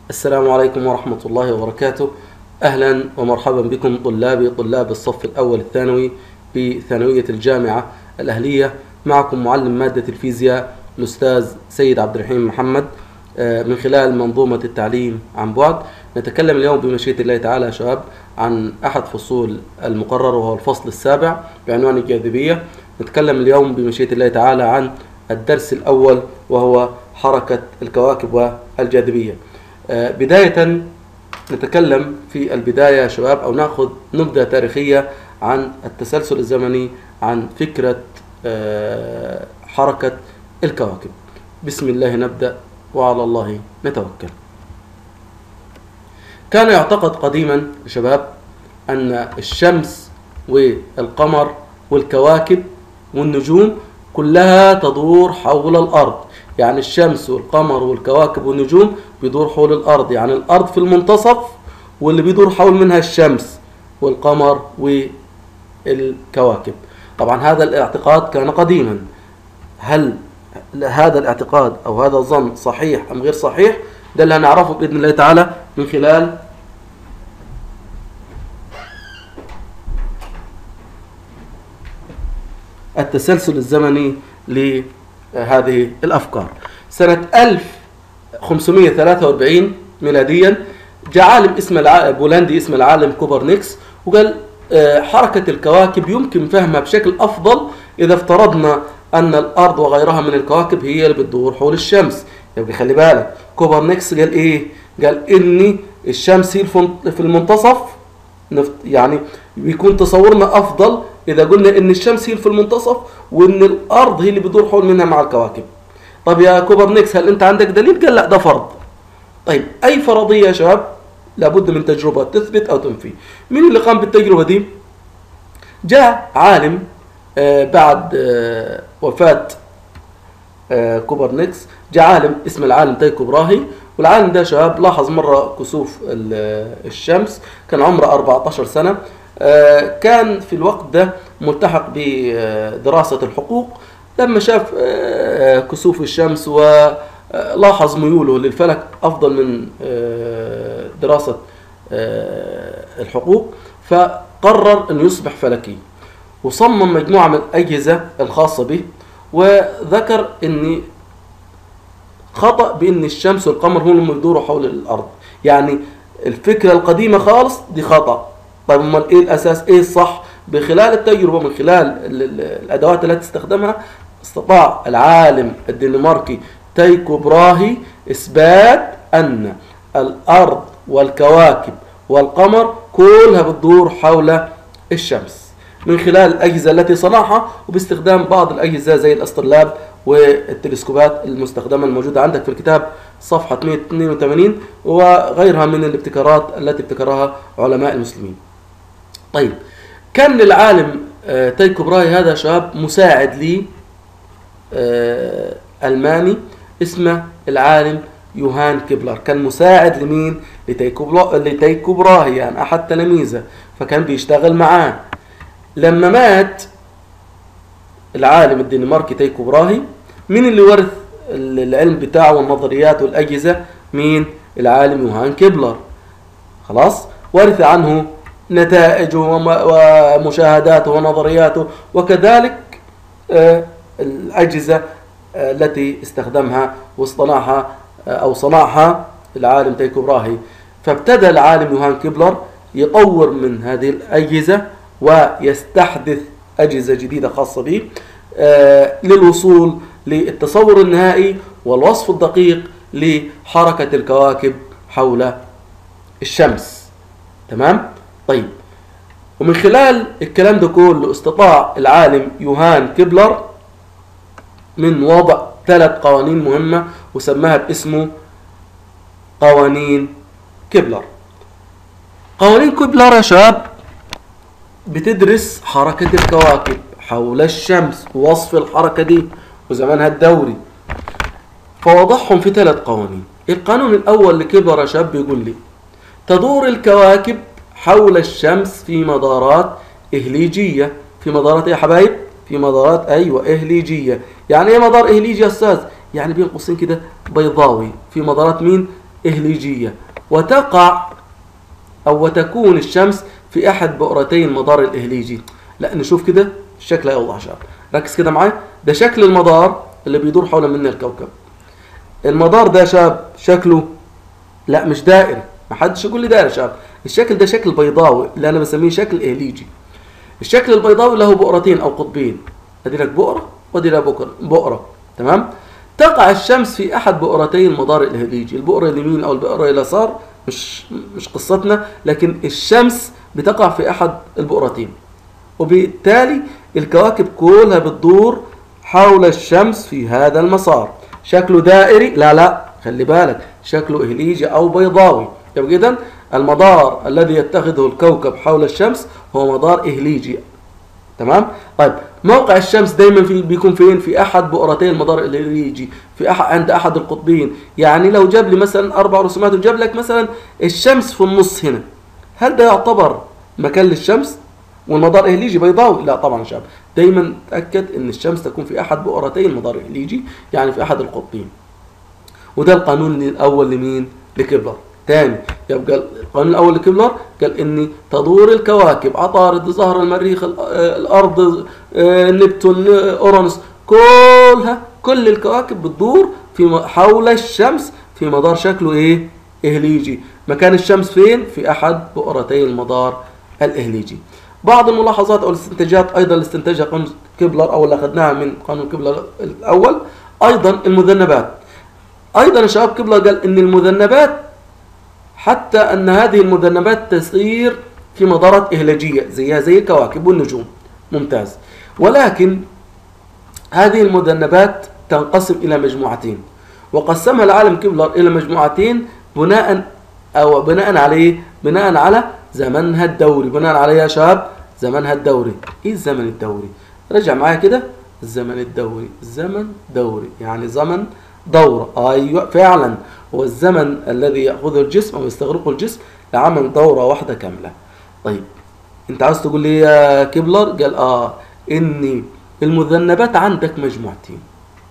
السلام عليكم ورحمة الله وبركاته أهلا ومرحبا بكم طلابي طلاب الصف الأول الثانوي بثانوية الجامعة الأهلية معكم معلم مادة الفيزياء الأستاذ سيد عبد الرحيم محمد آه، من خلال منظومة التعليم عن بعد نتكلم اليوم بمشيئة الله تعالى يا شباب عن أحد فصول المقرر وهو الفصل السابع بعنوان الجاذبية نتكلم اليوم بمشيئة الله تعالى عن الدرس الأول وهو حركة الكواكب والجاذبية آه، بداية نتكلم في البداية يا شباب أو نأخذ نبذة تاريخية عن التسلسل الزمني عن فكرة آه، حركة الكواكب بسم الله نبدأ وعلى الله نتوكل كان يعتقد قديما يا شباب أن الشمس والقمر والكواكب والنجوم كلها تدور حول الأرض يعني الشمس والقمر والكواكب والنجوم بيدور حول الأرض يعني الأرض في المنتصف واللي بيدور حول منها الشمس والقمر والكواكب طبعا هذا الاعتقاد كان قديما هل هذا الاعتقاد أو هذا الظن صحيح أم غير صحيح ده اللي هنعرفه بإذن الله تعالى من خلال التسلسل الزمني لهذه الأفكار سنة 1543 ميلاديا جاء عالم اسمه الع... بولندي اسمه العالم كوبرنيكس وقال آه، حركة الكواكب يمكن فهمها بشكل أفضل إذا افترضنا أن الأرض وغيرها من الكواكب هي اللي بتدور حول الشمس يبقى خلي بالك كوبرنيكس قال إيه؟ قال إن الشمس هي الفن- في المنتصف نفت- يعني بيكون تصورنا أفضل إذا قلنا إن الشمس هي في المنتصف وإن الأرض هي اللي بتدور حول منها مع الكواكب طب يا كوبرنيكس هل أنت عندك دليل؟ قال لا ده فرض طيب أي فرضية يا شباب لابد من تجربة تثبت أو تنفي مين اللي قام بالتجربة دي؟ جاء عالم آه، بعد آه، وفاة آه، كوبرنيكس جاء عالم اسمه العالم تايكو براهي والعالم ده شباب لاحظ مرة كسوف ال- الشمس كان عمره 14 سنة آه، كان في الوقت ده ملتحق بدراسة الحقوق لما شاف آه، كسوف الشمس ولاحظ ميوله للفلك أفضل من آه، دراسة آه، الحقوق فقرر أن يصبح فلكي وصمم مجموعة من الأجهزة الخاصة به وذكر أن خطأ بأن الشمس والقمر هم اللي يدوروا حول الأرض يعني الفكرة القديمة خالص دي خطأ طيب امال ايه الاساس ايه الصح بخلال التجربة من خلال ال- ال- الادوات التي استخدمها استطاع العالم الدنماركي تايكو براهي اثبات ان الارض والكواكب والقمر كلها بتدور حول الشمس من خلال الأجهزة التي صنعها وباستخدام بعض الأجهزة زي الأسطرلاب والتلسكوبات المستخدمة الموجودة عندك في الكتاب صفحة 182 وغيرها من الابتكارات التي ابتكرها علماء المسلمين طيب كان للعالم آه، تايكو براي هذا شاب مساعد لي آه، ألماني اسمه العالم يوهان كيبلر كان مساعد لمين لتايكو بلا- لتايكو براهي يعني أحد تلاميذه فكان بيشتغل معاه لما مات العالم الدنماركي تايكو براهي مين اللي ورث ال- العلم بتاعه والنظريات والأجهزة مين العالم يوهان كيبلر خلاص ورث عنه نتائجه وم- ومشاهداته ونظرياته وكذلك آه، الأجهزة آه، التي استخدمها واصطنعها آه، أو صنعها العالم تايكو براهي فابتدى العالم يوهان كيبلر يطور من هذه الأجهزة ويستحدث أجهزة جديدة خاصة به آه، للوصول للتصور النهائي والوصف الدقيق لحركة الكواكب حول الشمس تمام طيب ومن خلال الكلام ده كله استطاع العالم يوهان كيبلر من وضع ثلاث قوانين مهمة وسماها باسمه قوانين كيبلر قوانين كيبلر يا شباب بتدرس حركة الكواكب حول الشمس ووصف الحركة دي وزمانها الدوري فوضعهم في ثلاث قوانين القانون الأول لكيبلر يا شباب بيقول لي تدور الكواكب حول الشمس في مدارات إهليجية في مدارات إيه يا حبايب؟ في مدارات أيوة إهليجية يعني إيه مدار إهليجي يا أستاذ؟ يعني بين قوسين كده بيضاوي في مدارات مين؟ إهليجية وتقع أو وتكون الشمس في أحد بؤرتي المدار الإهليجي لا نشوف كده الشكل يلا يا شباب ركز كده معايا ده شكل المدار اللي بيدور حول منا الكوكب المدار ده شاب شكله لا مش دائري ما حدش يقول لي دائري شاب الشكل ده شكل بيضاوي اللي انا بسميه شكل اهليجي الشكل البيضاوي له بؤرتين او قطبين ادي لك بؤره وادي لك بؤره بؤره تمام تقع الشمس في احد بؤرتي المدار الاهليجي البؤره اليمين او البؤره اليسار مش مش قصتنا لكن الشمس بتقع في احد البؤرتين وبالتالي الكواكب كلها بتدور حول الشمس في هذا المسار شكله دائري لا لا خلي بالك شكله إهليجي أو بيضاوي يبقى إذن المدار الذي يتخذه الكوكب حول الشمس هو مدار إهليجي تمام طيب موقع الشمس دايما في بيكون فين في احد بؤرتي المدار الإهليجي في أحد عند احد القطبين يعني لو جاب لي مثلا اربع رسومات وجاب لك مثلا الشمس في النص هنا هل ده يعتبر مكان للشمس والمدار إهليجي بيضاوي لا طبعا شاب دايما تأكد ان الشمس تكون في احد بؤرتي المدار الإهليجي يعني في احد القطبين وده القانون الاول لمين لكبلر تاني يبقى القانون الاول لكبلر قال ان تدور الكواكب عطارد زهر المريخ ال- آه، الارض آه، نبتون آه، اورانوس كلها كل الكواكب بتدور في م- حول الشمس في مدار شكله ايه اهليجي مكان الشمس فين في احد بؤرتي المدار الاهليجي بعض الملاحظات او الاستنتاجات ايضا اللي استنتجها قانون كبلر او اللي اخذناها من قانون كبلر الاول ايضا المذنبات ايضا الشباب كبلر قال ان المذنبات حتى ان هذه المذنبات تسير في مدارات اهلاجيه زيها زي الكواكب والنجوم ممتاز ولكن هذه المذنبات تنقسم الى مجموعتين وقسمها العالم كبلر الى مجموعتين بناء او بناء عليه بناء على زمنها الدوري بناء عليه يا شباب زمنها الدوري ايه الزمن الدوري رجع معايا كده الزمن الدوري زمن دوري يعني زمن دورة ايوه فعلا هو الزمن الذي ياخذه الجسم او يستغرقه الجسم لعمل دورة واحدة كاملة طيب انت عاوز تقول لي يا كبلر قال اه ان المذنبات عندك مجموعتين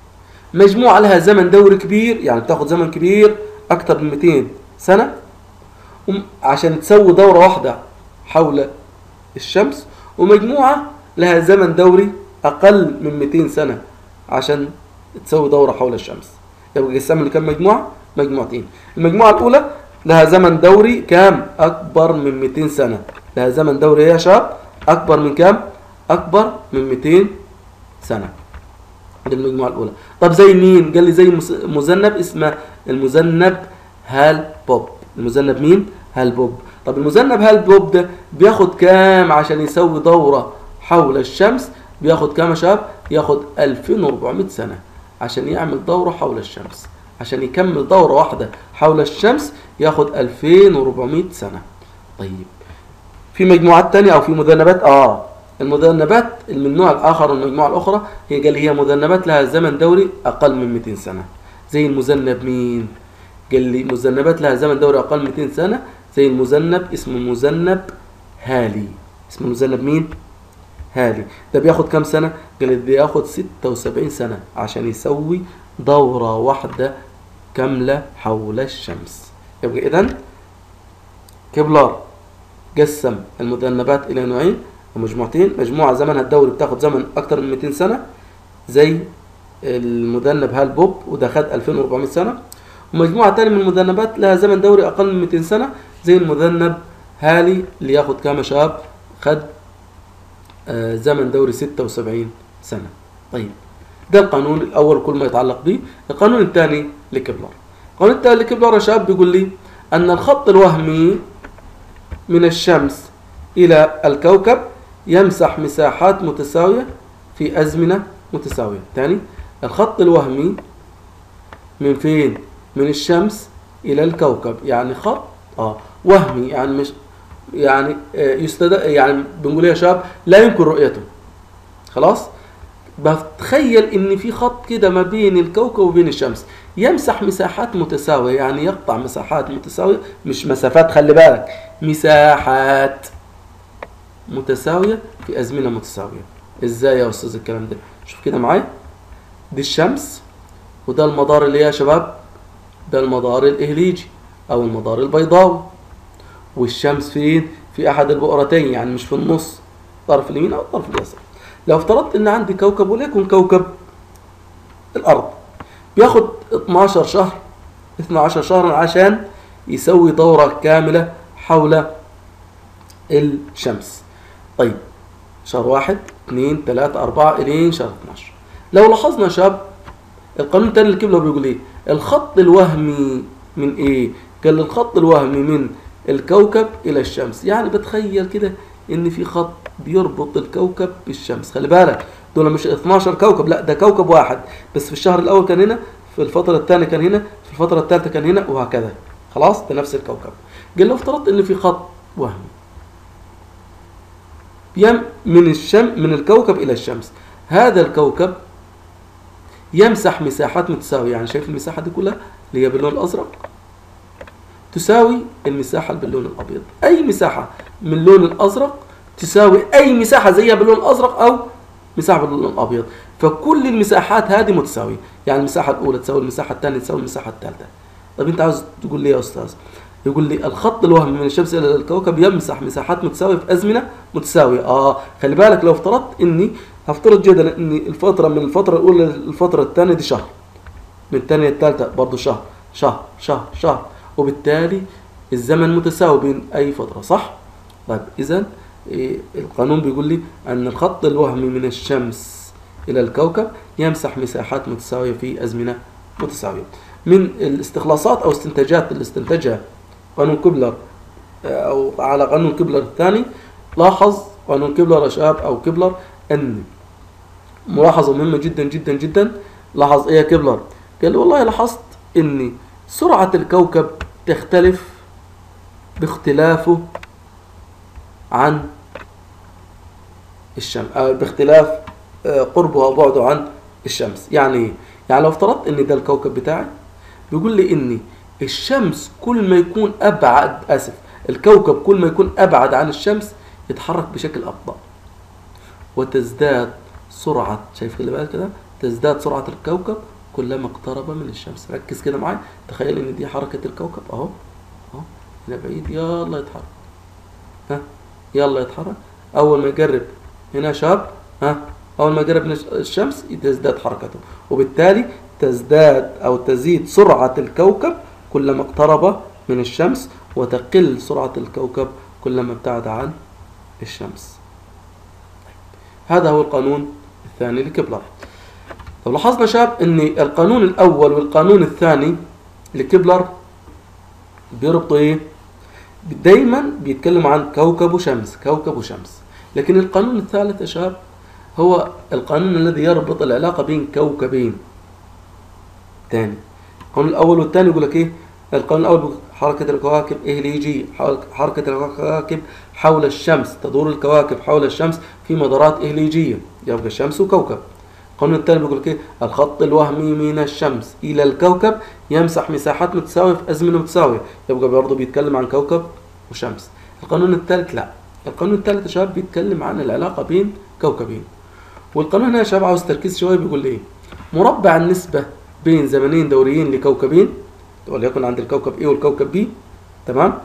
مجموعة لها زمن دوري كبير يعني بتاخد زمن كبير اكتر من 200 سنة وم- عشان تسوي دورة واحدة حول الشمس ومجموعة لها زمن دوري أقل من 200 سنة عشان تسوي دورة حول الشمس يبقى يقسم لكم مجموعة؟ مجموعتين المجموعة الأولى لها زمن دوري كام؟ أكبر من 200 سنة لها زمن دوري إيه يا شباب؟ أكبر من كام؟ أكبر من 200 سنة دي المجموعة الأولى طب زي مين؟ قال لي زي مس- مذنب اسمه المذنب هال بوب المذنب مين؟ هال بوب طب المذنب هال بوب ده بياخد كام عشان يسوي دورة حول الشمس بياخد كام يا شباب؟ ياخد 2400 سنة عشان يعمل دورة حول الشمس عشان يكمل دورة واحدة حول الشمس ياخد 2400 سنة طيب في مجموعات تانية أو في مذنبات آه المذنبات من النوع الآخر والمجموعة الأخرى هي قال لي هي مذنبات لها زمن دوري أقل من 200 سنة زي المذنب مين؟ قال لي مذنبات لها زمن دوري أقل من 200 سنة زي المذنب اسمه مذنب هالي اسمه المذنب مين؟ هالي ده بياخد كام سنة؟ قال لي بياخد 76 سنة عشان يسوي دورة واحدة كاملة حول الشمس يبقى إذن كبلر قسم المذنبات إلى نوعين ومجموعتين مجموعة زمنها الدوري بتاخد زمن أكتر من 200 سنة زي المذنب هال بوب وده خد 2400 سنة ومجموعة تانية من المذنبات لها زمن دوري أقل من 200 سنة زي المذنب هالي اللي ياخد كام يا شباب خد آه، زمن دوري 76 سنة طيب ده القانون الأول كل ما يتعلق به القانون الثاني لكبلر القانون الثاني لكبلر يا شباب بيقول لي أن الخط الوهمي من الشمس إلى الكوكب يمسح مساحات متساوية في أزمنة متساوية تاني الخط الوهمي من فين من الشمس إلى الكوكب يعني خط آه وهمي يعني مش يعني آه، يستد يعني بنقول يا شباب لا يمكن رؤيته خلاص بتخيل ان في خط كده ما بين الكوكب وبين الشمس يمسح مساحات متساوية يعني يقطع مساحات متساوية مش مسافات خلي بالك مساحات متساوية في أزمنة متساوية ازاي يا أستاذ الكلام ده شوف كده معايا دي الشمس وده المدار اللي هي يا شباب ده المدار الإهليجي أو المدار البيضاوي والشمس فين؟ في أحد البؤرتين يعني مش في النص الطرف اليمين أو الطرف اليسار لو افترضت إن عندي كوكب وليكن كوكب الأرض بياخد 12 شهر 12 شهرا عشان يسوي دورة كاملة حول الشمس طيب شهر واحد اثنين ثلاثة أربعة إلين شهر 12 لو لاحظنا شاب القانون الثاني للكبلة بيقول إيه الخط الوهمي من إيه قال الخط الوهمي من الكوكب إلى الشمس يعني بتخيل كده إن في خط بيربط الكوكب بالشمس خلي بالك دول مش 12 كوكب لا ده كوكب واحد بس في الشهر الأول كان هنا في الفترة الثانية كان هنا في الفترة الثالثة كان هنا وهكذا خلاص ده نفس الكوكب قال لو افترضت إن في خط وهمي يم من الشم من الكوكب إلى الشمس هذا الكوكب يمسح مساحات متساوية يعني شايف المساحة دي كلها اللي هي باللون الأزرق تساوي المساحة اللي باللون الأبيض أي مساحة من اللون الأزرق تساوي أي مساحة زيها باللون الأزرق أو مساحة باللون الأبيض فكل المساحات هذه متساوية يعني المساحة الأولى تساوي المساحة الثانية تساوي المساحة الثالثة طب أنت عاوز تقول لي يا أستاذ يقول لي الخط الوهمي من الشمس الى الكوكب يمسح مساحات متساويه في ازمنه متساويه اه خلي بالك لو افترضت اني هفترض جدلا ان الفتره من الفتره الاولى للفتره الثانيه دي شهر من الثانيه للثالثه برضه شهر شهر شهر شهر وبالتالي الزمن متساوي بين اي فتره صح طيب اذا إيه القانون بيقول لي ان الخط الوهمي من الشمس الى الكوكب يمسح مساحات متساويه في ازمنه متساويه من الاستخلاصات او استنتاجات اللي استنتجها قانون كبلر او على قانون كبلر الثاني لاحظ قانون كبلر يا شباب او كبلر ان ملاحظه مهمه جدا جدا جدا لاحظ ايه يا كبلر قال لي والله لاحظت ان سرعه الكوكب تختلف باختلافه عن الشمس أو باختلاف قربه او بعده عن الشمس يعني ايه يعني لو افترضت ان ده الكوكب بتاعي بيقول لي ان الشمس كل ما يكون ابعد اسف الكوكب كل ما يكون ابعد عن الشمس يتحرك بشكل ابطا وتزداد سرعه شايف خلي بالك كده تزداد سرعه الكوكب كلما اقترب من الشمس ركز كده معايا تخيل ان دي حركه الكوكب اهو اهو هنا بعيد يلا يتحرك ها يلا يتحرك اول ما يقرب هنا شاب ها اول ما يقرب من الشمس تزداد حركته وبالتالي تزداد او تزيد سرعه الكوكب كلما اقترب من الشمس وتقل سرعة الكوكب كلما ابتعد عن الشمس هذا هو القانون الثاني لكبلر لو لاحظنا شاب ان القانون الاول والقانون الثاني لكبلر بيربطوا ايه دايما بيتكلم عن كوكب وشمس كوكب وشمس لكن القانون الثالث يا شباب هو القانون الذي يربط العلاقة بين كوكبين تاني القانون الاول والثاني يقول لك ايه القانون الاول حركه الكواكب اهليجيه حركه الكواكب حول الشمس تدور الكواكب حول الشمس في مدارات اهليجيه يبقى الشمس وكوكب القانون الثاني بيقول لك ايه الخط الوهمي من الشمس الى الكوكب يمسح مساحات متساويه في ازمنه متساويه يبقى برضه بيتكلم عن كوكب وشمس القانون الثالث لا القانون الثالث يا شباب بيتكلم عن العلاقه بين كوكبين والقانون هنا يا شباب عاوز تركيز شويه بيقول ايه مربع النسبه بين زمنين دوريين لكوكبين وليكن عند الكوكب A والكوكب B تمام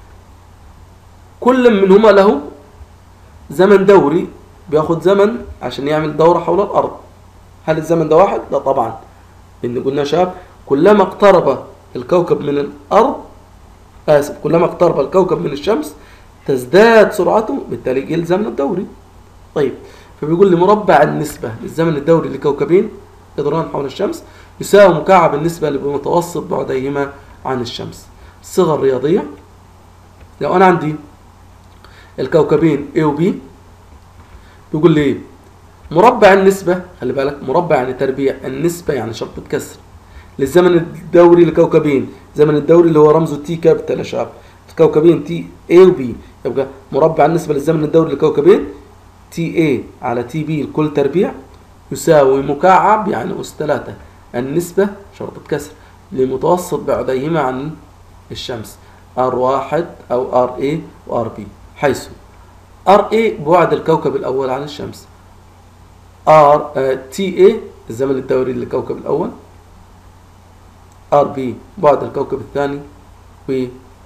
كل منهما له زمن دوري بياخد زمن عشان يعمل دورة حول الأرض هل الزمن ده واحد؟ لا طبعا لأن قلنا شاب كلما اقترب الكوكب من الأرض آسف كلما اقترب الكوكب من الشمس تزداد سرعته بالتالي يجي الزمن الدوري طيب فبيقول لي مربع النسبة للزمن الدوري لكوكبين يدوران حول الشمس يساوي مكعب النسبة لمتوسط بعديهما عن الشمس الصيغة الرياضية لو أنا عندي الكوكبين A و B بيقول لي إيه؟ مربع النسبة خلي بالك مربع يعني تربيع النسبة يعني شرطة كسر للزمن الدوري لكوكبين الزمن الدوري اللي هو رمزه تي كابيتال يا شباب كوكبين تي A و B يبقى مربع النسبة للزمن الدوري لكوكبين تي A على تي B الكل تربيع يساوي مكعب يعني أس 3 النسبة شرطة كسر لمتوسط بعديهما عن الشمس R1 أو RA و RB حيث RA بعد الكوكب الأول عن الشمس R TA الزمن الدوري للكوكب الأول RB بعد الكوكب الثاني و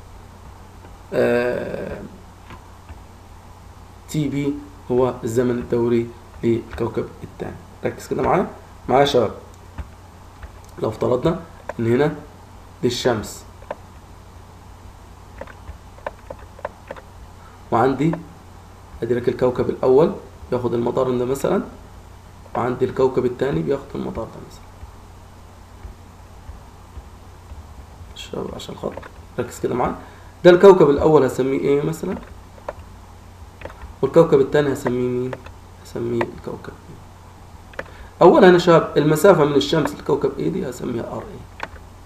آه، تي بي هو الزمن الدوري للكوكب الثاني ركز كده معايا معايا يا شباب لو افترضنا ان هنا دي الشمس وعندي ادي لك الكوكب الاول بياخد المدار ده مثلا وعندي الكوكب الثاني بياخد المدار ده مثلا شباب عشان خاطر ركز كده معايا ده الكوكب الاول هسميه ايه مثلا والكوكب الثاني هسميه مين هسميه الكوكب ايه اولا يا شباب المسافه من الشمس لكوكب ايه دي هسميها ار ايه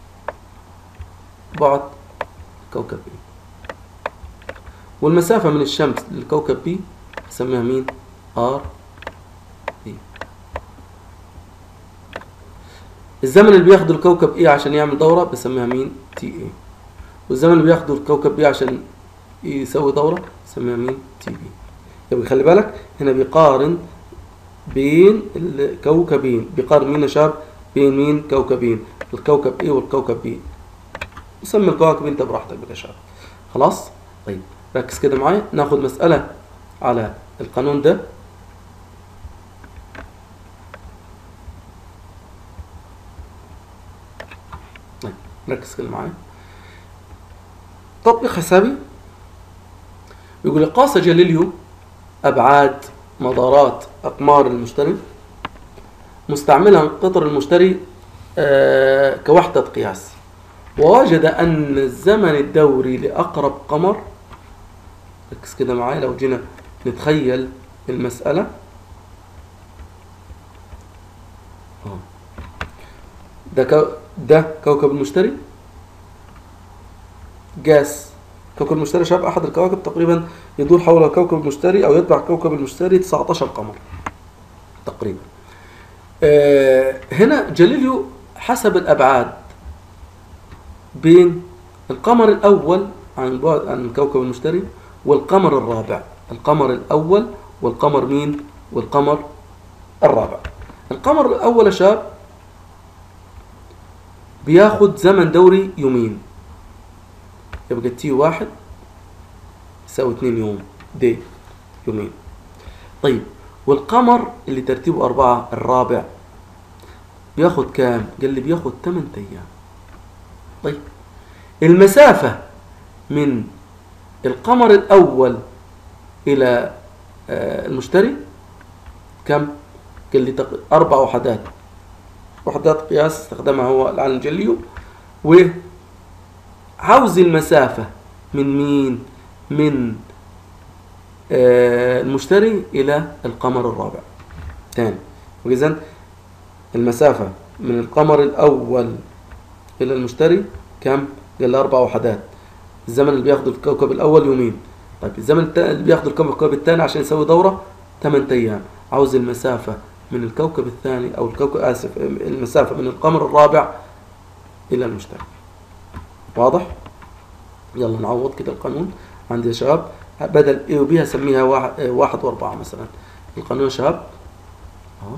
بعد كوكب ايه والمسافه من الشمس للكوكب بي هسميها مين ار ايه الزمن اللي بياخده الكوكب ايه عشان يعمل دوره بسميها مين تي ايه والزمن اللي بياخده الكوكب بي عشان يسوي دوره بسميها مين تي بي يبقى خلي بالك هنا بيقارن بين الكوكبين بيقارن مين يا شباب بين مين كوكبين الكوكب ايه والكوكب بي سمي الكواكب انت براحتك بقى يا شباب خلاص طيب ركز كده معايا ناخد مسألة على القانون ده طيب ركز كده معايا تطبيق حسابي يقول قاس جاليليو أبعاد مدارات أقمار المشتري مستعملا قطر المشتري آه، كوحدة قياس ووجد أن الزمن الدوري لأقرب قمر ركز كده معايا لو جينا نتخيل المسألة آه. ده كو... ده كوكب المشتري جاس كوكب المشتري شاب أحد الكواكب تقريبا يدور حول كوكب المشتري أو يتبع كوكب المشتري 19 قمر تقريبا آه هنا جاليليو حسب الأبعاد بين القمر الأول عن بعد عن كوكب المشتري والقمر الرابع القمر الأول والقمر مين والقمر الرابع القمر الأول يا شاب بياخد زمن دوري يومين يبقى تي واحد يساوي اتنين يوم دي يومين طيب والقمر اللي ترتيبه أربعة الرابع بياخد كام؟ قال لي بياخد 8 أيام طيب المسافة من القمر الأول إلى آه، المشتري كم؟ قال لي تق- أربع وحدات وحدات قياس استخدمها هو العالم جليو وعاوز المسافة من مين؟ من آه، المشتري إلى القمر الرابع تاني وإذا المسافة من القمر الأول إلى المشتري كم؟ قال لي أربع وحدات الزمن اللي بياخده الكوكب الأول يومين طيب الزمن التا- اللي بياخده الكوكب الثاني عشان يسوي دورة 8 أيام عاوز المسافة من الكوكب الثاني أو الكوكب آسف المسافة من القمر الرابع إلى المشتري واضح؟ يلا نعوض كده القانون عندي يا شباب بدل A و B هسميها واحد, واحد وأربعة مثلا القانون يا شباب أهو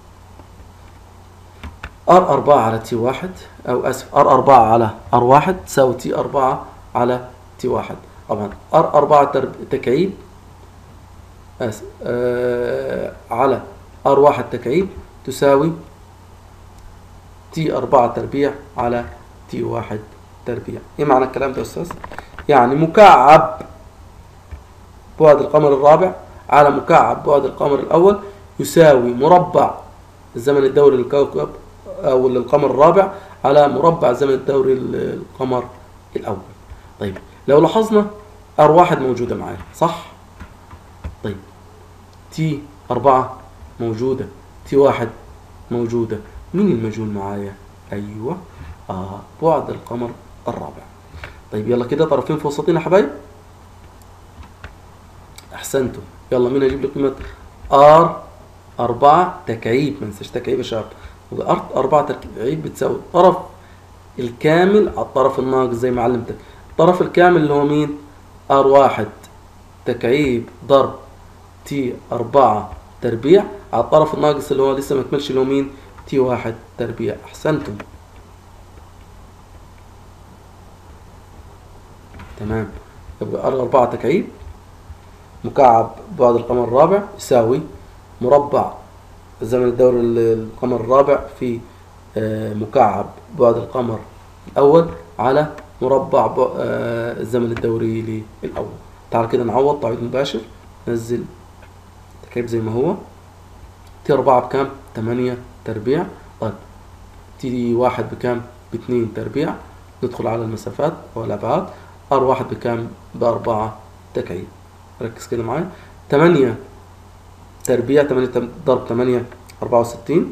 ار 4 على تي 1 او اسف ار 4 على ار 1 تساوي تي 4 على تي 1 طبعا ار 4 ترب... تكعيب اسف آه على ار 1 تكعيب تساوي تي 4 تربيع على تي 1 تربيع ايه معنى الكلام ده يا استاذ يعني مكعب بعد القمر الرابع على مكعب بعد القمر الاول يساوي مربع الزمن الدوري للكوكب او للقمر الرابع على مربع الزمن الدوري للقمر الاول طيب لو لاحظنا ار واحد موجوده معايا صح طيب تي أربعة موجودة تي واحد موجودة مين المجهول معايا أيوة آه بعد القمر الرابع طيب يلا كده طرفين في وسطين يا حبايب أحسنتم يلا مين هيجيب لي قيمة ار أربعة تكعيب ما ننساش تكعيب يا شباب ار أربعة تكعيب بتساوي الطرف الكامل على الطرف الناقص زي ما علمتك الطرف الكامل اللي هو مين ار واحد تكعيب ضرب تي أربعة تربيع على الطرف الناقص اللي هو لسه ما كملش اللي هو مين تي واحد تربيع أحسنتم تمام يبقى أربعة تكعيب مكعب بعد القمر الرابع يساوي مربع الزمن الدوري للقمر الرابع في آه، مكعب بعد القمر الأول على مربع ب- آه، الزمن الدوري للأول تعال كده نعوض تعويض مباشر نزل تكعيب زي ما هو تي أربعة بكام؟ تمانية تربيع طيب تي واحد بكام؟ باتنين تربيع ندخل على المسافات والأبعاد ار واحد بكام؟ بأربعة تكعيب ركز كده معايا تمانية تربيع تمانية تم- ضرب تمانية أربعة وستين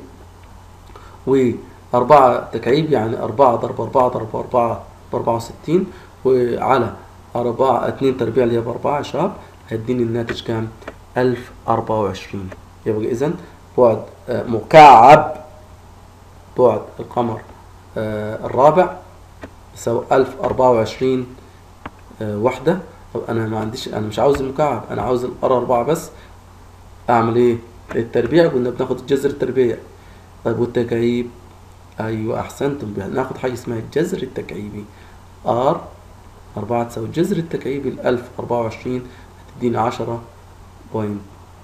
وأربعة تكعيب يعني أربعة ضرب أربعة ضرب أربعة بأربعة وستين وعلى أربعة اتنين تربيع اللي هي بأربعة يا شباب هيديني الناتج كام؟ ألف أربعة وعشرين يبقى إذا بعد آه، مكعب بعد القمر آه، الرابع يساوي ألف أربعة وعشرين وحدة طب أنا ما عنديش أنا مش عاوز المكعب أنا عاوز الأر أربعة بس أعمل إيه؟ التربيع كنا بناخد الجذر التربيع طيب والتكعيب أيوة أحسنتم بناخد حاجة اسمها الجذر التكعيبي ار أربعة تساوي الجذر التكعيبي الألف أربعة وعشرين هتديني عشرة بوينت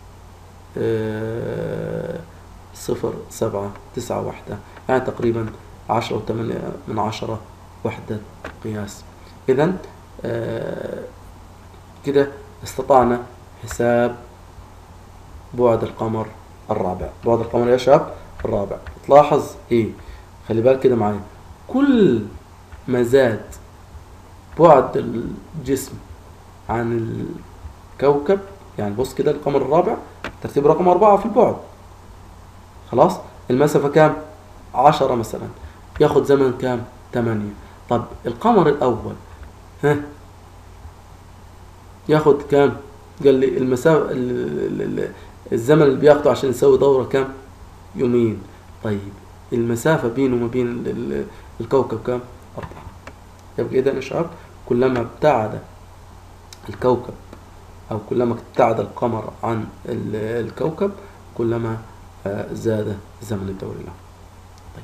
آه، صفر سبعة تسعة وحدة يعني تقريبا عشرة وثمانية من عشرة وحدة قياس إذا كده استطعنا حساب بعد القمر الرابع بعد القمر يا شباب الرابع تلاحظ ايه خلي بالك كده معايا كل ما زاد بعد الجسم عن الكوكب يعني بص كده القمر الرابع ترتيب رقم أربعة في البعد خلاص المسافة كام عشرة مثلا ياخد زمن كام تمانية طب القمر الأول ها ياخد كام قال لي المسافة ال- ال- ال- الزمن اللي بياخده عشان يسوي دورة كام يومين طيب المسافة بينه وما بين ال- ال- الكوكب كام أربعة يبقى إذا يا شباب كلما ابتعد الكوكب أو كلما ابتعد القمر عن ال- الكوكب كلما آه، زاد الزمن الدوري له طيب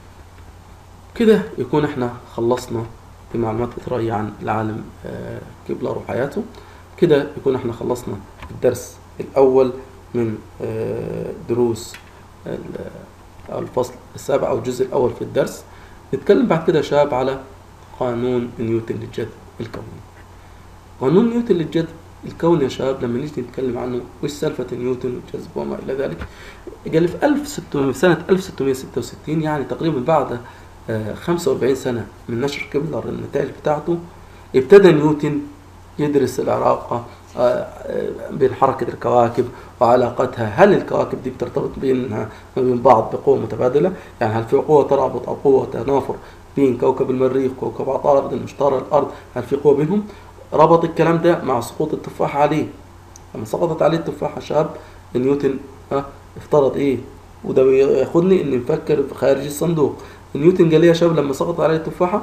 كده يكون احنا خلصنا بمعلومات إثرائية عن العالم آه، كيبلر وحياته كده يكون احنا خلصنا الدرس الأول من آه، دروس ال- أو الفصل السابع أو الجزء الأول في الدرس نتكلم بعد كده يا شباب على قانون نيوتن للجذب الكوني قانون نيوتن للجذب الكوني يا شباب لما نيجي نتكلم عنه وش سالفة نيوتن والجذب وما إلى ذلك قال في 1600 سنة 1666 يعني تقريبا بعد آه، 45 سنة من نشر كيبلر النتائج بتاعته ابتدى نيوتن يدرس العلاقة آه، آه، بين حركة الكواكب وعلاقتها هل الكواكب دي بترتبط بينها وبين بعض بقوة متبادلة يعني هل في قوة ترابط أو قوة تنافر بين كوكب المريخ وكوكب عطارد المشتري الأرض هل في قوة بينهم ربط الكلام ده مع سقوط التفاحة عليه لما سقطت عليه التفاحة شاب نيوتن ها افترض ايه وده بياخدني ان نفكر في خارج الصندوق نيوتن قال ايه يا شباب لما سقط عليه التفاحة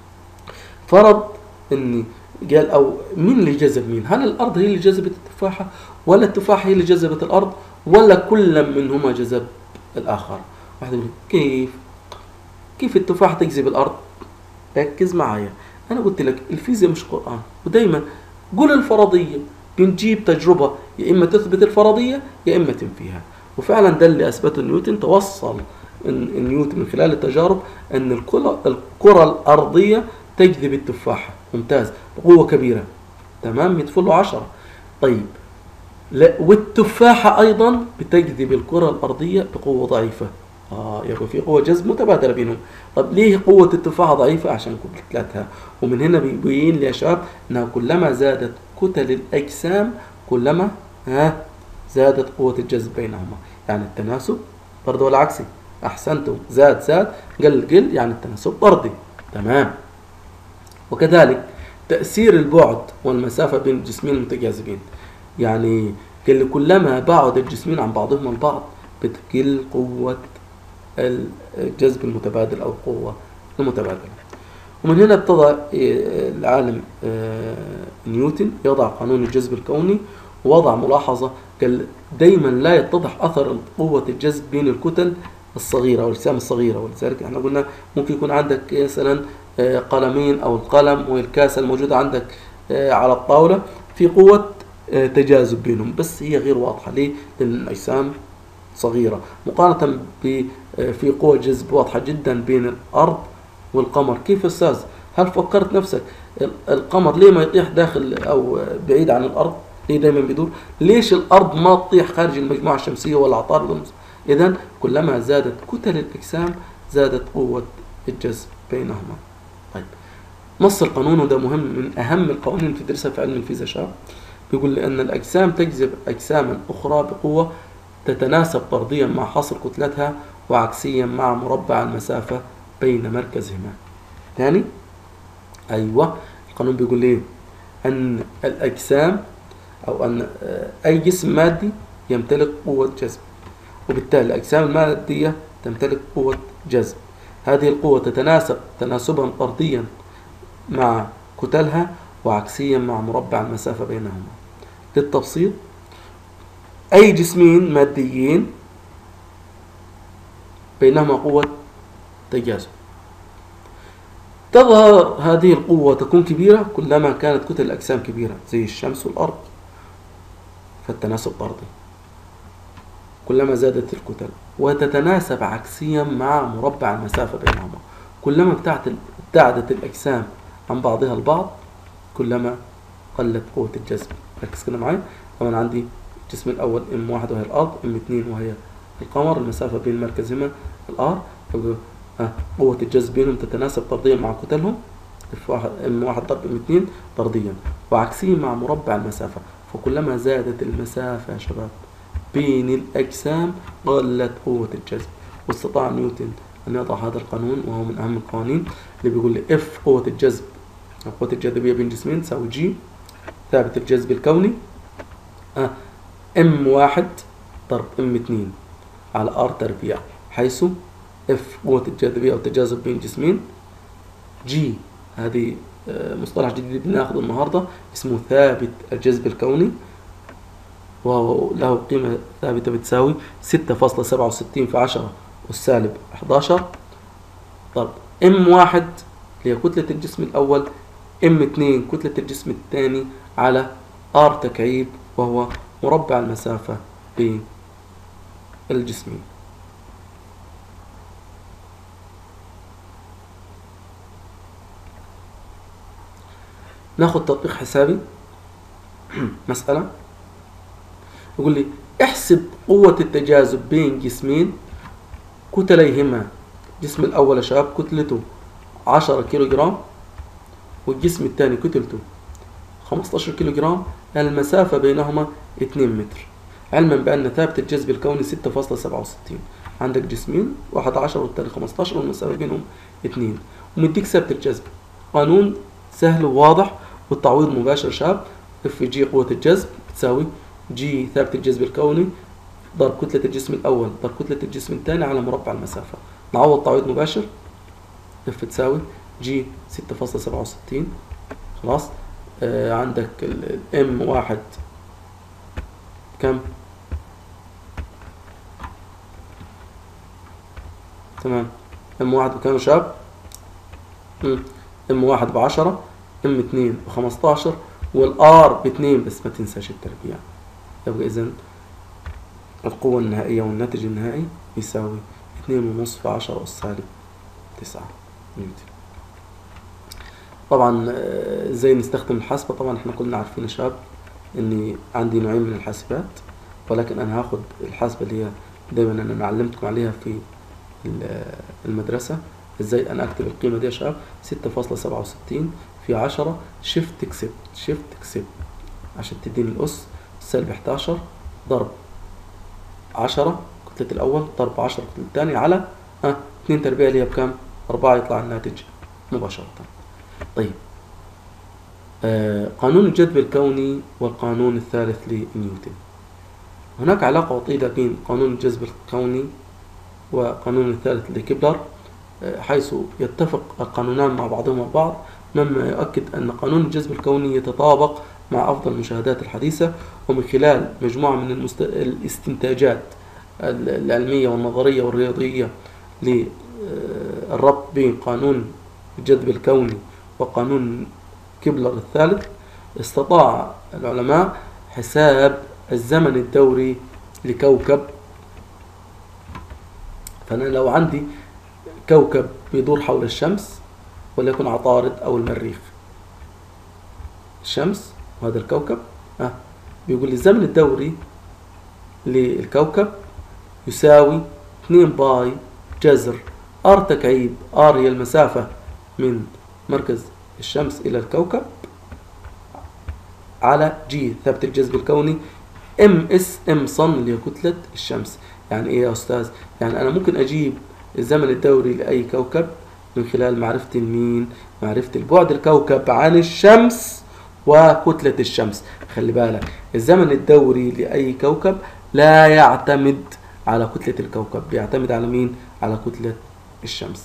فرض ان قال او مين اللي جذب مين هل الارض هي اللي جذبت التفاحة ولا التفاحة هي اللي جذبت الارض ولا كل منهما جذب الاخر واحد يقول كيف كيف التفاحة تجذب الارض ركز معايا انا قلت لك الفيزياء مش قرآن ودايما قول الفرضية بنجيب تجربة يا اما تثبت الفرضية يا اما تنفيها وفعلا ده اللي اثبته نيوتن توصل إن إن نيوتن من خلال التجارب ان الكرة الكرة الارضية تجذب التفاحة ممتاز بقوة كبيرة تمام يدفل له عشرة طيب لا والتفاحة أيضا بتجذب الكرة الأرضية بقوة ضعيفة آه يبقى في قوة جذب متبادلة بينهم طب ليه قوة التفاحة ضعيفة عشان كتلتها ومن هنا بيبين لي يا شباب أنها كلما زادت كتل الأجسام كلما ها زادت قوة الجذب بينهما يعني التناسب برضه والعكسي أحسنتم زاد زاد قل قل يعني التناسب طردي تمام وكذلك تأثير البعد والمسافة بين الجسمين المتجاذبين يعني قال كلما بعد الجسمين عن بعضهما البعض بتقل قوة الجذب المتبادل أو القوة المتبادلة ومن هنا ابتدى العالم نيوتن يضع قانون الجذب الكوني ووضع ملاحظة قال دايما لا يتضح أثر قوة الجذب بين الكتل الصغيرة والأجسام الصغيرة ولذلك احنا قلنا ممكن يكون عندك مثلا آه، قلمين أو القلم والكاسة الموجودة عندك آه، على الطاولة في قوة آه، تجاذب بينهم بس هي غير واضحة ليه؟ لأن الأجسام صغيرة مقارنة ب في قوة جذب واضحة جدا بين الأرض والقمر كيف أستاذ؟ هل فكرت نفسك القمر ليه ما يطيح داخل أو بعيد عن الأرض؟ ليه دايما بيدور؟ ليش الأرض ما تطيح خارج المجموعة الشمسية ولا عطارد إذا كلما زادت كتل الأجسام زادت قوة الجذب بينهما طيب نص القانون وده مهم من أهم القوانين اللي تدرسها في علم الفيزياء شاب بيقول لأن الأجسام تجذب أجساما أخرى بقوة تتناسب طرديا مع حصر كتلتها وعكسيا مع مربع المسافة بين مركزهما ثاني أيوة القانون بيقول إيه أن الأجسام أو أن أي جسم مادي يمتلك قوة جذب وبالتالي الأجسام المادية تمتلك قوة جذب هذه القوة تتناسب تناسبا طرديا مع كتلها وعكسيا مع مربع المسافة بينهما للتبسيط أي جسمين ماديين بينهما قوة تجاذب تظهر هذه القوة تكون كبيرة كلما كانت كتل الأجسام كبيرة زي الشمس والأرض فالتناسب طردي كلما زادت الكتل وتتناسب عكسيا مع مربع المسافة بينهما كلما ابتعدت الأجسام عن بعضها البعض كلما قلت قوة الجذب ركز كده معايا طبعا عندي الجسم الأول ام واحد وهي الأرض ام اثنين وهي القمر المسافة بين مركزهما الآر آه، قوة الجذب بينهم تتناسب طرديا مع كتلهم ام واحد ضرب ام اثنين طرديا وعكسيا مع مربع المسافة فكلما زادت المسافة يا شباب بين الأجسام قلت قوة الجذب واستطاع نيوتن أن يضع هذا القانون وهو من أهم القوانين اللي بيقول لي اف قوة الجذب قوة الجاذبية بين جسمين تساوي جي ثابت الجذب الكوني ام آه، واحد ضرب ام اثنين على ار تربيع حيث اف قوة الجاذبية أو التجاذب بين جسمين جي هذه آه، مصطلح جديد بناخذه النهارده اسمه ثابت الجذب الكوني وهو له قيمة ثابتة بتساوي 6.67 في 10 والسالب 11 طب ام واحد اللي هي كتلة الجسم الأول ام 2 كتلة الجسم الثاني على ار تكعيب وهو مربع المسافة بين الجسمين ناخد تطبيق حسابي مسألة يقول لي احسب قوة التجاذب بين جسمين كتليهما الجسم الأول يا شباب كتلته 10 كيلو جرام والجسم الثاني كتلته 15 كيلو جرام المسافة بينهما 2 متر علما بأن ثابت الجذب الكوني 6.67 عندك جسمين واحد 10 والثاني 15 والمسافة بينهم 2 ومديك ثابت الجذب قانون سهل وواضح والتعويض مباشر شاب اف جي قوة الجذب تساوي جي ثابت الجذب الكوني ضرب كتلة الجسم الأول ضرب كتلة الجسم الثاني على مربع المسافة نعوض تعويض مباشر اف تساوي جي 6.67 خلاص آه عندك الام واحد كم تمام ام واحد بكام شاب ام واحد بعشرة ام اتنين بخمستاشر والار باتنين بس ما تنساش التربيع يبقى إذا القوة النهائية والناتج النهائي يساوي اتنين ونص في عشرة أس سالب تسعة نيوتن طبعا آه، ازاي نستخدم الحاسبة طبعا احنا كلنا عارفين يا شباب اني عندي نوعين من الحاسبات ولكن انا هاخد الحاسبة اللي هي دايما انا علمتكم عليها في المدرسة ازاي انا اكتب القيمة دي يا شباب ستة فاصلة سبعة وستين في عشرة شيفت اكسبت شيفت اكسبت عشان تديني الأس سالب 11 ضرب 10 كتلة الأول ضرب 10 كتلة الثاني على ها 2 تربيع اللي هي بكام؟ 4 يطلع الناتج مباشرة طيب آه قانون الجذب الكوني والقانون الثالث لنيوتن هناك علاقة وطيدة بين قانون الجذب الكوني وقانون الثالث لكبلر آه حيث يتفق القانونان مع بعضهما البعض مما يؤكد أن قانون الجذب الكوني يتطابق مع أفضل المشاهدات الحديثة ومن خلال مجموعة من المست... الاستنتاجات العلمية والنظرية والرياضية للربط بين قانون الجذب الكوني وقانون كيبلر الثالث استطاع العلماء حساب الزمن الدوري لكوكب فأنا لو عندي كوكب بيدور حول الشمس وليكن عطارد أو المريخ الشمس وهذا الكوكب آه بيقول لي الزمن الدوري للكوكب يساوي 2 باي جذر ار تكعيب ار هي المسافة من مركز الشمس إلى الكوكب على جي ثابت الجذب الكوني ام اس ام صن اللي هي كتلة الشمس يعني ايه يا استاذ يعني انا ممكن اجيب الزمن الدوري لاي كوكب من خلال معرفة المين معرفة البعد الكوكب عن الشمس وكتلة الشمس خلي بالك الزمن الدوري لأي كوكب لا يعتمد على كتلة الكوكب بيعتمد على مين على كتلة الشمس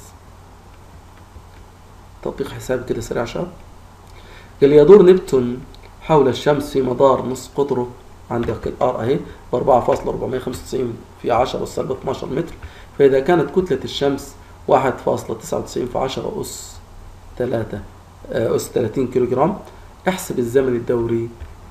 تطبيق حسابي كده سريع شاب قال يدور نبتون حول الشمس في مدار نصف قطره عندك الار اهي ب 4.495 في 10 أس سالب 12 متر فإذا كانت كتلة الشمس 1.99 في 10 أس 3 أس 30 كيلو جرام احسب الزمن الدوري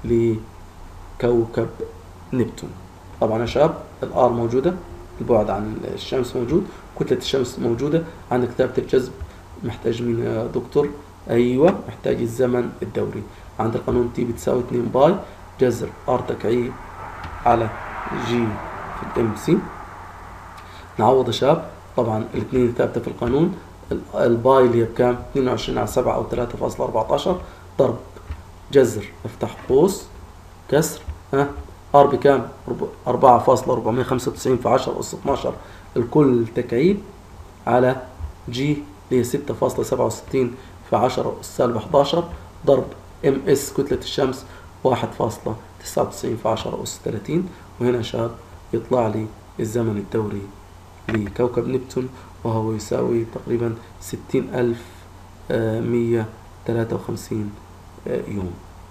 لكوكب نبتون طبعا يا شباب الار موجودة البعد عن الشمس موجود كتلة الشمس موجودة عندك ثابت الجذب محتاج مين يا دكتور ايوه محتاج الزمن الدوري عند القانون تي بتساوي 2 باي جذر ار تكعيب على جي في الام سي نعوض يا شباب طبعا الاثنين ثابته في القانون الباي اللي هي بكام 22 على 7 او 3.14 ضرب جذر افتح قوس كسر ها ار بكام 4.495 في 10 اس 12 الكل تكعيب على جي اللي هي 6.67 في 10 اس سالب 11 ضرب ام اس كتلة الشمس 1.99 في 10 أس 30 وهنا شاب يطلع لي الزمن الدوري لكوكب نبتون وهو يساوي تقريبا 60153 يوم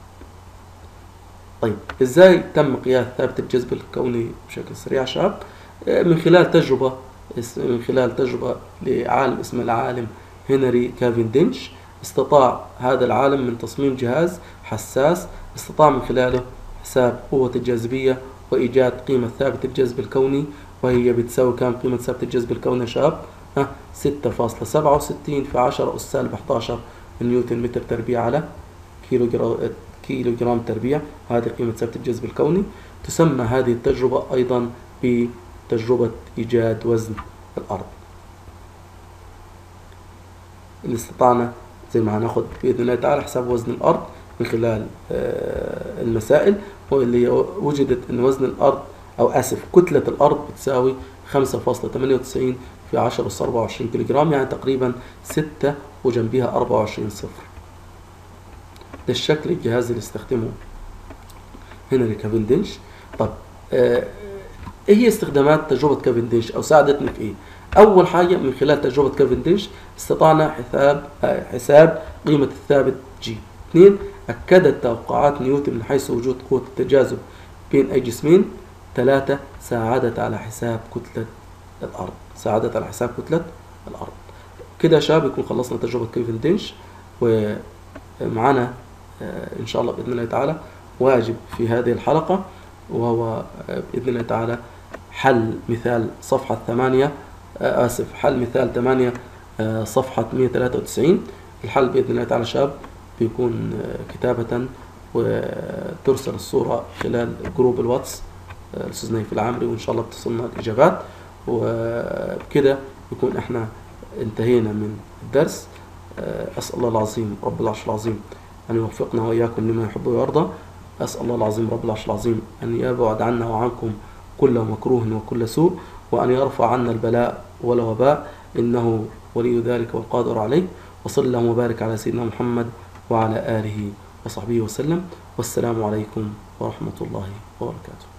طيب ازاي تم قياس ثابت الجذب الكوني بشكل سريع شاب من خلال تجربة من خلال تجربة لعالم اسمه العالم هنري كافندينش استطاع هذا العالم من تصميم جهاز حساس استطاع من خلاله حساب قوة الجاذبية وإيجاد قيمة ثابت الجذب الكوني وهي بتساوي كام قيمة ثابت الجذب الكوني يا شباب؟ ها 6.67 في 10 أس سالب 11 نيوتن متر تربيع على كيلو جرام كيلو جرام تربيع هذه قيمة ثابت الجذب الكوني تسمى هذه التجربة أيضا بتجربة إيجاد وزن الأرض اللي استطعنا زي ما هناخد بإذن الله تعالى حساب وزن الأرض من خلال المسائل واللي وجدت أن وزن الأرض أو آسف كتلة الأرض بتساوي 5.98 في 10 أس 24 كيلو جرام يعني تقريبا 6 وجنبيها 24 صفر ده الشكل الجهاز اللي استخدمه هنري كافنديش طب آه ايه هي استخدامات تجربة كافنديش او ساعدتنا في ايه اول حاجة من خلال تجربة كافنديش استطعنا حساب آه حساب قيمة الثابت جي اثنين اكدت توقعات نيوتن من حيث وجود قوة التجاذب بين اي جسمين ثلاثة ساعدت على حساب كتلة الارض ساعدت على حساب كتلة الارض كده يا شباب يكون خلصنا تجربة كافنديش ومعانا آه ان شاء الله باذن الله تعالى واجب في هذه الحلقة وهو بإذن الله تعالى حل مثال صفحة ثمانية آسف حل مثال ثمانية صفحة 193 الحل بإذن الله تعالى شاب بيكون كتابة وترسل الصورة خلال جروب الواتس الأستاذ نايف العامري وإن شاء الله بتصلنا الإجابات وبكده يكون إحنا انتهينا من الدرس أسأل الله العظيم رب العرش العظيم أن يوفقنا وإياكم لما يحب ويرضى أسأل الله العظيم رب العرش العظيم أن يبعد عنا وعنكم كل مكروه وكل سوء وأن يرفع عنا البلاء والوباء إنه ولي ذلك والقادر عليه وصلى اللهم وبارك على سيدنا محمد وعلى آله وصحبه وسلم والسلام عليكم ورحمة الله وبركاته